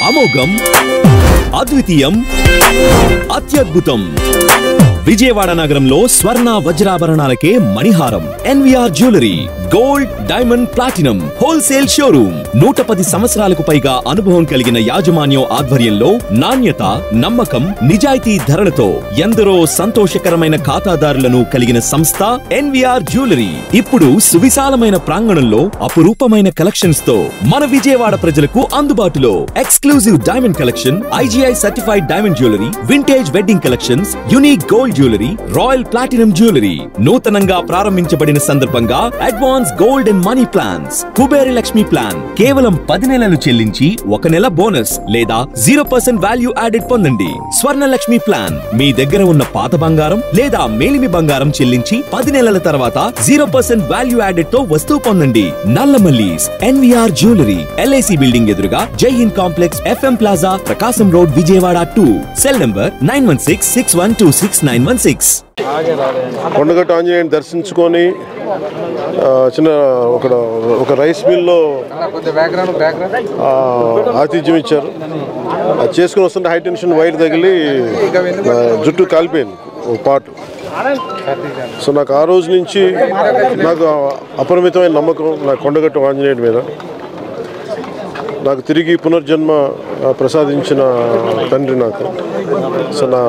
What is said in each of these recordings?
అమోఘం అద్వితీయం అత్యద్భుతం విజయవాడ నగరంలో స్వర్ణ వజ్రాభరణాలకే మణిహారం NVR jewellery gold diamond platinum wholesale showroom నూట పది సంవత్సరాలకు పైగా అనుభవం కలిగిన యాజమాన్యం ఆధ్వర్యంలో నాణ్యత నమ్మకం నిజాయితీ ధరలతో ఎందరో సంతోషకరమైన ఖాతాదారులను కలిగిన సంస్థ ఎన్విఆర్ జ్యువెలరీ ఇప్పుడు సువిశాలమైన ప్రాంగణంలో అపురూపమైన కలెక్షన్స్ తో మన విజయవాడ ప్రజలకు అందుబాటులో exclusive diamond collection IGI certified diamond jewellery vintage wedding collections unique gold jewellery royal platinum jewellery నూతనంగా ప్రారంభించబడిన సందర్భంగా advance gold and money plans Kubera Lakshmi plan కేవలం పది నెలలు చెల్లించి ఒక నెల బోనస్ లేదా జీరో పర్సెంట్ వాల్యూ యాడెడ్ పొందండి స్వర్ణ లక్ష్మి ప్లాన్ మీ దగ్గర ఉన్న పాత బంగారం లేదా మేలిమి బంగారం చెల్లించి పది నెలల తర్వాత జీరో పర్సెంట్ వాల్యూ యాడెడ్ తో వస్తువు పొందండి నల్లమల్లీస్ ఎన్వీఆర్ జ్యువెలరీ ఎల్ఐసి బిల్డింగ్ ఎదురుగా Jai Hind complex FM plaza Prakasam road Vijayawada two cell number nine one six six one two six nine one six Kondagattu ఆంజనేయుని దర్శించుకొని ఆ, చిన్న ఒక ఒక రైస్ మిల్లో ఆ, ఆతిథ్యం ఇచ్చారు అది చేసుకుని వస్తుంటే హై టెన్షన్ వైర్ తగిలి ఆ, జుట్టు కాలిపోయింది ఒక పాటు సో నాకు ఆ రోజు నుంచి నాకు అపరిమితమైన నమ్మకం నా కొండగట్టు ఆంజనేయుడి మీద నాకు తిరిగి పునర్జన్మ ఆ, ప్రసాదించిన తండ్రి నాకు సో నా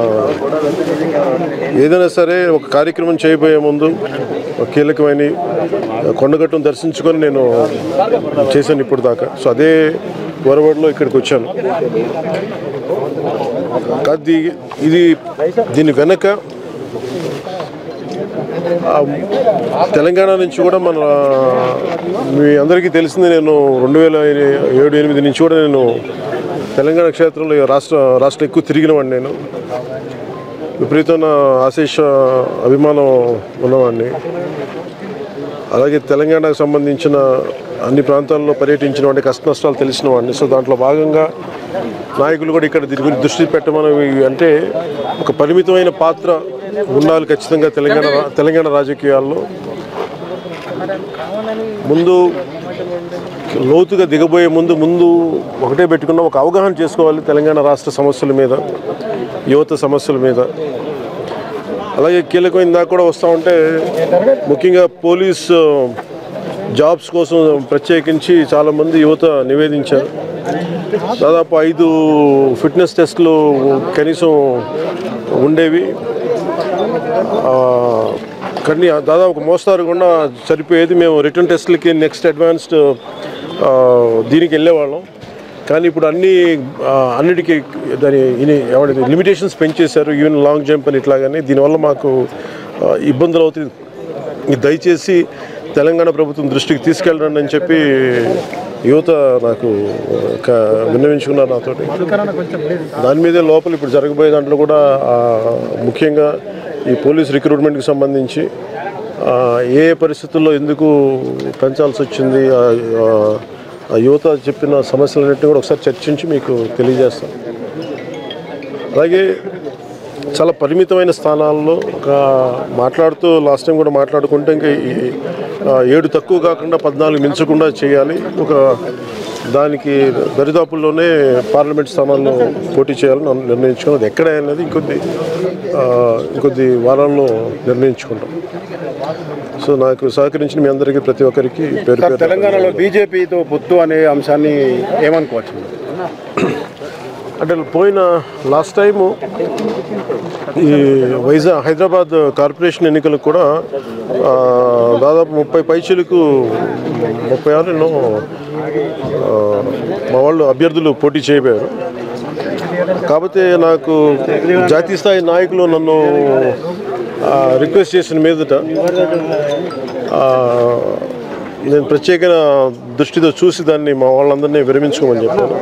ఏదైనా సరే ఒక కార్యక్రమం చేయబోయే ముందు ఒక కీలకమైన కొండగట్టును దర్శించుకొని నేను చేశాను ఇప్పుడు దాకా సో అదే వరవడిలో ఇక్కడికి వచ్చాను అది ఇది దీని వెనక ఆ, తెలంగాణ నుంచి కూడా మన మీ అందరికీ తెలిసింది నేను రెండు వేల ఏడు ఎనిమిది నుంచి కూడా నేను తెలంగాణ క్షేత్రంలో రాష్ట్ర రాష్ట్రం ఎక్కువ తిరిగిన వాడిని నేను విపరీతమైన ఆశేష అభిమానం ఉన్నవాడిని అలాగే తెలంగాణకు సంబంధించిన అన్ని ప్రాంతాల్లో పర్యటించిన వాడిని కష్ట నష్టాలు తెలిసిన వాడిని సో దాంట్లో భాగంగా నాయకులు కూడా ఇక్కడ దీని గురించి దృష్టి పెట్టమని అంటే ఒక పరిమితమైన పాత్ర ఉండాలి ఖచ్చితంగా తెలంగాణ రా- తెలంగాణ రాజకీయాల్లో ముందు లోతుగా దిగబోయే ముందు ముందు ఒకటే పెట్టుకున్న ఒక అవగాహన చేసుకోవాలి తెలంగాణ రాష్ట్ర సమస్యల మీద యువత సమస్యల మీద అలాగే కీలకమైన దాకా కూడా వస్తూ ఉంటే ముఖ్యంగా పోలీస్ జాబ్స్ కోసం ప్రత్యేకించి చాలామంది యువత నివేదించారు దాదాపు ఐదు ఫిట్నెస్ టెస్ట్లు కనీసం ఉండేవి ఆ, కానీ దాదాపు ఒక మోస్తారు కూడా సరిపోయేది మేము రిటర్న్ టెస్ట్లకి నెక్స్ట్ అడ్వాన్స్డ్ ఆ, దీనికి వెళ్ళేవాళ్ళం కానీ ఇప్పుడు అన్ని ఆ, అన్నిటికీ దాని ఇని ఏమంటే లిమిటేషన్స్ పెంచేశారు ఈవెన్ లాంగ్ జంప్ అని ఇట్లాగానే దీనివల్ల మాకు ఆ, ఇబ్బందులు అవుతుంది ఇది దయచేసి తెలంగాణ ప్రభుత్వం దృష్టికి తీసుకెళ్ళండి అని చెప్పి యువత నాకు ఒక విన్నవించుకున్నారు నాతోటి దాని మీదే లోపల ఇప్పుడు జరగబోయే దాంట్లో కూడా ఆ, ముఖ్యంగా ఈ పోలీస్ రిక్రూట్మెంట్కి సంబంధించి ఆ, ఏ ఏ పరిస్థితుల్లో ఎందుకు పెంచాల్సి వచ్చింది ఆ, ఆ, ఆ యువత చెప్పిన సమస్యలన్నింటినీ కూడా ఒకసారి చర్చించి మీకు తెలియజేస్తాం అలాగే చాలా పరిమితమైన స్థానాల్లో ఒక మాట్లాడుతూ లాస్ట్ టైం కూడా మాట్లాడుకుంటే ఇంకా ఈ ఆ, ఏడు తక్కువ కాకుండా పద్నాలుగు మించకుండా చేయాలి ఒక దానికి దరిదాపుల్లోనే పార్లమెంట్ స్థానాల్లో పోటీ చేయాలని అను- నిర్ణయించుకున్నాం అది ఎక్కడ అనేది ఇంకొద్ది ఆ, ఇంకొద్ది వారాల్లో నిర్ణయించుకుంటాం సో నాకు సహకరించిన మీ అందరికీ ప్రతి ఒక్కరికి పేరు సార్ పేరు తెలంగాణలో బీజేపీతో పొత్తు అనే అంశాన్ని ఏమనుకోవచ్చు అంటే పోయిన లాస్ట్ టైము ఈ వైజాగ్ హైదరాబాద్ కార్పొరేషన్ ఎన్నికలకు కూడా ఆ, దాదాపు ముప్పై పైచీలకు ముప్పై ఆరు ఎన్నో ఆ, మా వాళ్ళు అభ్యర్థులు పోటీ చేయబోయారు కాకపోతే నాకు జాతీయ స్థాయి నాయకులు నన్ను ఆ, రిక్వెస్ట్ చేసిన మీదట ఆ, నేను ప్రత్యేక దృష్టితో చూసి దాన్ని మా వాళ్ళందరినీ విరమించుకోమని చెప్పాను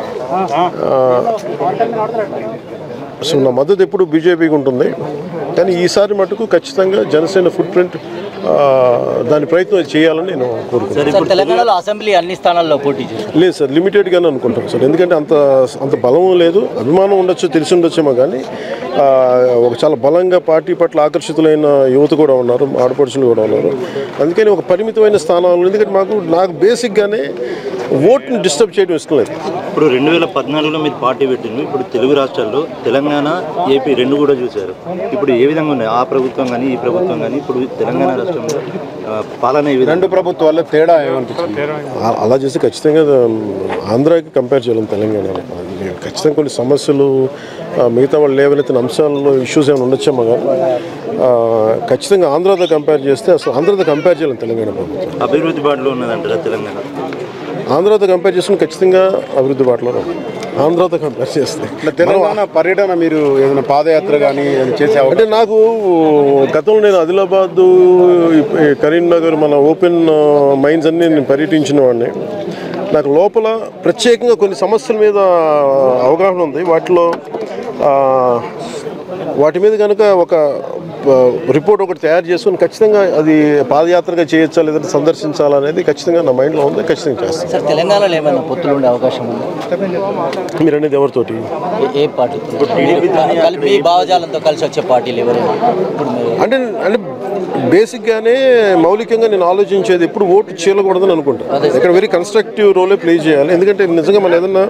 సో నా మద్దతు ఎప్పుడు బీజేపీకి ఉంటుంది కానీ ఈసారి మటుకు ఖచ్చితంగా జనసేన ఫుట్ ప్రింట్ దాని ప్రయత్నం చేయాలని నేను కోరుకుంటున్నాను సార్ తెలంగాణలో అసెంబ్లీ అన్ని స్థానాల్లో పోటీ చేశారు లేదు సార్ లిమిటెడ్గానే అనుకుంటాం సార్ ఎందుకంటే అంత అంత బలం లేదు అభిమానం ఉండొచ్చు తెలిసి ఉండొచ్చేమో కానీ ఆ, ఒక చాలా బలంగా పార్టీ పట్ల ఆకర్షితులైన యువత కూడా ఉన్నారు ఆడపడుచులు కూడా ఉన్నారు అందుకని ఒక పరిమితమైన స్థానాలు ఎందుకంటే మాకు నాకు బేసిక్గానే ఓట్ని డిస్టర్బ్ చేయడం ఇష్టం లేదు ఇప్పుడు రెండు వేల పద్నాలుగులో మీరు పార్టీ పెట్టింది ఇప్పుడు తెలుగు రాష్ట్రాల్లో తెలంగాణ ఏపీ రెండు కూడా చూశారు ఇప్పుడు ఏ విధంగా ఉన్నాయి ఆ ప్రభుత్వం కానీ ఈ ప్రభుత్వం కానీ ఇప్పుడు తెలంగాణ రాష్ట్రంలో ఆ, పాలన ఏ విధంగా రెండు ప్రభుత్వాల తేడా ఏమనిపించింది ఆ- అలా చేస్తే ఖచ్చితంగా ఉమ్, ఆంధ్రాకి కంపేర్ చేయలేం తెలంగాణ ఖచ్చితంగా కొన్ని సమస్యలు ఆ, మిగతా వాళ్ళు లేవనెత్తిన అంశాల్లో ఇష్యూస్ ఏమైనా ఉండొచ్చేమో కానీ ఆ, ఖచ్చితంగా ఆంధ్రాతో కంపేర్ చేస్తే అసలు ఆంధ్రాతో కంపేర్ చేయలేం తెలంగాణ ప్రభుత్వం అభివృద్ధి బాటలో ఉన్నదంటారా తెలంగాణ ఆంధ్రాతో కంపేర్ చేసుకుని ఖచ్చితంగా అభివృద్ధి బాటలో ఉంది. ఆంధ్రాతో కంపేర్ చేస్తే ఇట్లా తెలంగాణ పర్యటన మీరు ఏదైనా పాదయాత్ర కానీ ఏదైనా చేసే అవకాశం అంటే నాకు గతంలో నేను ఆదిలాబాద్ ఈ కరీంనగర్ మన ఓపెన్ మైన్స్ అన్ని నేను పర్యటించిన వాడిని నాకు లోపల ప్రత్యేకంగా కొన్ని సమస్యల మీద అవగాహన ఉంది వాటిలో ఆ, వాటి మీద కనుక ఒక ఆ, రిపోర్ట్ ఒకటి తయారు చేసుకుని ఖచ్చితంగా అది పాదయాత్రగా చేయొచ్చా లేదంటే సందర్శించాలా అనేది ఖచ్చితంగా నా మైండ్లో ఉంది ఖచ్చితంగా చేస్తాను సార్ తెలంగాణలో ఏమైనా పొత్తులు ఉండే అవకాశం ఉందా మీరు అనేది ఎవరితోటి ఏ- ఏ పార్టీ కలిపి మీ భావజాలంతో కలిసి వచ్చే పార్టీలు ఎవరైనా ఇప్పుడు మీరు అంటే అంటే బేసిక్గానే మౌలికంగా నేను ఆలోచించేది ఎప్పుడు ఓటు చేయకూడదని అనుకుంటాను ఇక్కడ వెరీ కన్స్ట్రక్టివ్ రోలే ప్లే చేయాలి ఎందుకంటే నిజంగా మనం ఏదన్నా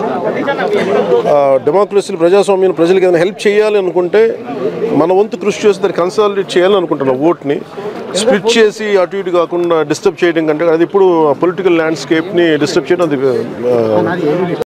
డెమోక్రసీ ప్రజాస్వామ్యం ప్రజలకు ఏదైనా హెల్ప్ చేయాలి అనుకుంటే మన వంతు కృషి చేసి దాన్ని కన్సాలిడేట్ చేయాలని అనుకుంటున్నాను ఓట్ని స్ప్లిట్ చేసి అటు ఇటు కాకుండా డిస్టర్బ్ చేయడం కంటే అది ఇప్పుడు పొలిటికల్ ల్యాండ్స్కేప్ని డిస్టర్బ్ చేయడం అది ఆ,